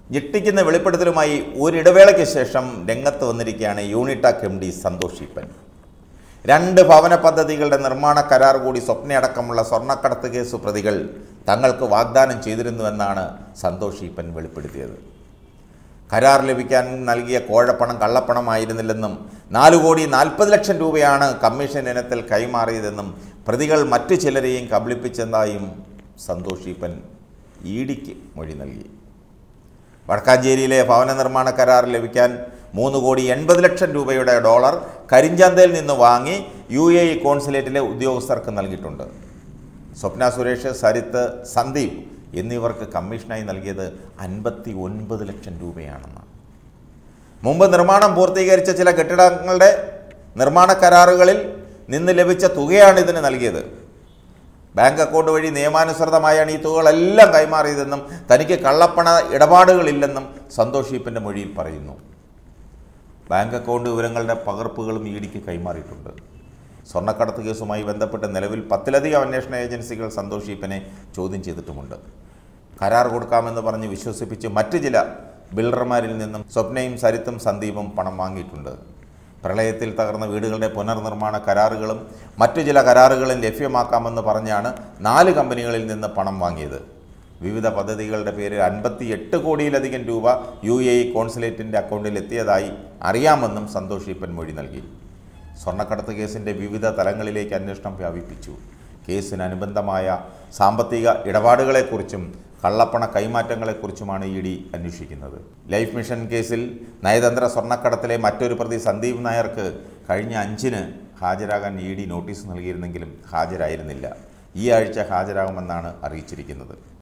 ഞെട്ടിക്കുന്ന വെളിപ്പെടുത്തലുമായി ഒരിടവേളയ്ക്ക് ശേഷം രംഗത്ത് വന്നിരിക്കുകയാണ് യൂണിടാക് എം ഡി സന്തോഷ് ഈപ്പൻ രണ്ട് ഭവന പദ്ധതികളുടെ നിർമ്മാണ കരാർ കൂടി സ്വപ്നയടക്കമുള്ള സ്വർണ്ണക്കടത്ത് കേസ് പ്രതികൾ തങ്ങൾക്ക് വാഗ്ദാനം ചെയ്തിരുന്നുവെന്നാണ് സന്തോഷ് ഈപ്പൻ വെളിപ്പെടുത്തിയത് കരാർ ലഭിക്കാൻ നൽകിയ കോഴപ്പണം കള്ളപ്പണമായിരുന്നില്ലെന്നും നാല് കോടി നാൽപ്പത് ലക്ഷം രൂപയാണ് കമ്മീഷൻ ഇനത്തിൽ കൈമാറിയതെന്നും പ്രതികൾ മറ്റു ചിലരെയും കബളിപ്പിച്ചതായും സന്തോഷ് ഈപ്പൻ ഇ ഡിക്ക് മൊഴി നൽകി വടക്കാഞ്ചേരിയിലെ ഭവന നിർമ്മാണ കരാർ ലഭിക്കാൻ മൂന്ന് കോടി എൺപത് ലക്ഷം രൂപയുടെ ഡോളർ കരിഞ്ചന്തയിൽ നിന്ന് വാങ്ങി യു എ ഇ കോൺസുലേറ്റിലെ ഉദ്യോഗസ്ഥർക്ക് നൽകിയിട്ടുണ്ട് സ്വപ്ന സുരേഷ് സരിത്ത് സന്ദീപ് എന്നിവർക്ക് കമ്മീഷനായി നൽകിയത് അൻപത്തി ഒൻപത് ലക്ഷം രൂപയാണെന്ന് മുമ്പ് നിർമ്മാണം പൂർത്തീകരിച്ച ചില കെട്ടിടങ്ങളുടെ നിർമ്മാണ കരാറുകളിൽ നിന്ന് ലഭിച്ച തുകയാണ് ഇതിന് നൽകിയത് ബാങ്ക് അക്കൗണ്ട് വഴി നിയമാനുസൃതമായാണ് ഈ തുകകളെല്ലാം കൈമാറിയതെന്നും തനിക്ക് കള്ളപ്പണ ഇടപാടുകളില്ലെന്നും സന്തോഷ് ഈപ്പൻ്റെ മൊഴിയിൽ പറയുന്നു ബാങ്ക് അക്കൗണ്ട് വിവരങ്ങളുടെ പകർപ്പുകളും ഇ ഡിക്ക് കൈമാറിയിട്ടുണ്ട് സ്വർണ്ണക്കടത്ത് കേസുമായി ബന്ധപ്പെട്ട് നിലവിൽ പത്തിലധികം അന്വേഷണ ഏജൻസികൾ സന്തോഷ് ഈപ്പനെ ചോദ്യം ചെയ്തിട്ടുമുണ്ട് കരാർ കൊടുക്കാമെന്ന് പറഞ്ഞ് വിശ്വസിപ്പിച്ച് മറ്റ് ചില ബിൽഡർമാരിൽ നിന്നും സ്വപ്നയും സരിത്തും സന്ദീപും പണം വാങ്ങിയിട്ടുണ്ട് പ്രളയത്തിൽ തകർന്ന വീടുകളുടെ പുനർനിർമ്മാണ കരാറുകളും മറ്റു ചില കരാറുകളും ലഭ്യമാക്കാമെന്ന് പറഞ്ഞാണ് നാല് കമ്പനികളിൽ നിന്ന് പണം വാങ്ങിയത് വിവിധ പദ്ധതികളുടെ പേരിൽ അൻപത്തി എട്ട് കോടിയിലധികം രൂപ യു എ ഇ കോൺസുലേറ്റിൻ്റെ അക്കൗണ്ടിൽ എത്തിയതായി അറിയാമെന്നും സന്തോഷ് ഈപ്പൻ മൊഴി നൽകി സ്വർണ്ണക്കടത്ത് കേസിൻ്റെ വിവിധ തലങ്ങളിലേക്ക് അന്വേഷണം വ്യാപിപ്പിച്ചു കേസിന് അനുബന്ധമായ സാമ്പത്തിക ഇടപാടുകളെക്കുറിച്ചും കള്ളപ്പണ കൈമാറ്റങ്ങളെക്കുറിച്ചുമാണ് ഇ ഡി അന്വേഷിക്കുന്നത് ലൈഫ് മിഷൻ കേസിൽ നയതന്ത്ര സ്വർണ്ണക്കടത്തിലെ മറ്റൊരു പ്രതി സന്ദീപ് നായർക്ക് കഴിഞ്ഞ അഞ്ചിന് ഹാജരാകാൻ ഇ ഡി നോട്ടീസ് നൽകിയിരുന്നെങ്കിലും ഹാജരായിരുന്നില്ല ഈ ആഴ്ച ഹാജരാകുമെന്നാണ് അറിയിച്ചിരിക്കുന്നത്